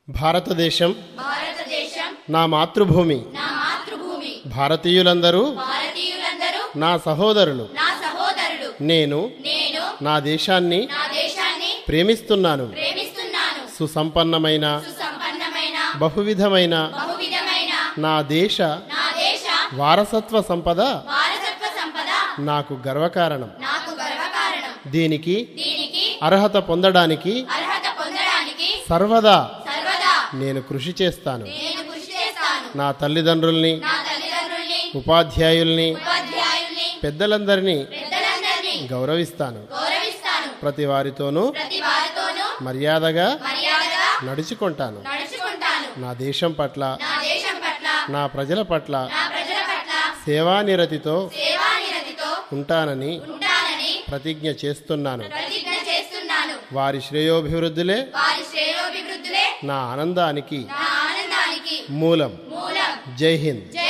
భారతదేశం భారతదేశం నా మాతృభూమి నా మాతృభూమి భారతీయులందరూ భారతీయులందరూ నా సహోదరులు నా సహోదరుడు నేను నేను నా దేశాన్ని నా దేశాన్ని ప్రేమిస్తున్నాను ప్రేమిస్తున్నాను సుసంపన్నమైన సుసంపన్నమైన బహువిధమైన బహువిధమైన నా దేశ నా దేశ వారసత్వ సంపద వారసత్వ సంపద నాకు గర్వకారణం నాకు గర్వకారణం దీనికి దీనికి అర్హత పొందడానికి అర్హత పొందడానికి సర్వదా సర్వదా నేను కృషి చేస్తాను నేను కృషి చేస్తాను నా తల్లిదండ్రుల్ని నా తల్లిదండ్రుల్ని ఉపాధ్యాయుల్ని ఉపాధ్యాయుల్ని పెద్దలందరినీ పెద్దలందరినీ గౌరవిస్తాను గౌరవిస్తాను ప్రతి వారితోనూ ప్రతి వారితోనూ మర్యాదగా మర్యాదగా నడుచుకుంటాను నడుచుకుంటాను నా దేశం పట్ల నా దేశం పట్ల నా ప్రజల పట్ల నా ప్రజల పట్ల సేవానిరతితో సేవానిరతితో ఉంటానని ఉంటానని ప్రతిజ్ఞ చేస్తున్నాను ప్రతిజ్ఞ చేస్తున్నాను వారి శ్రేయోభివృద్ధులే వారి శ్రేయోభివృద్ధులే నా ఆనందానికి నా ఆనందానికి మూలం మూలం జై హింద్ జై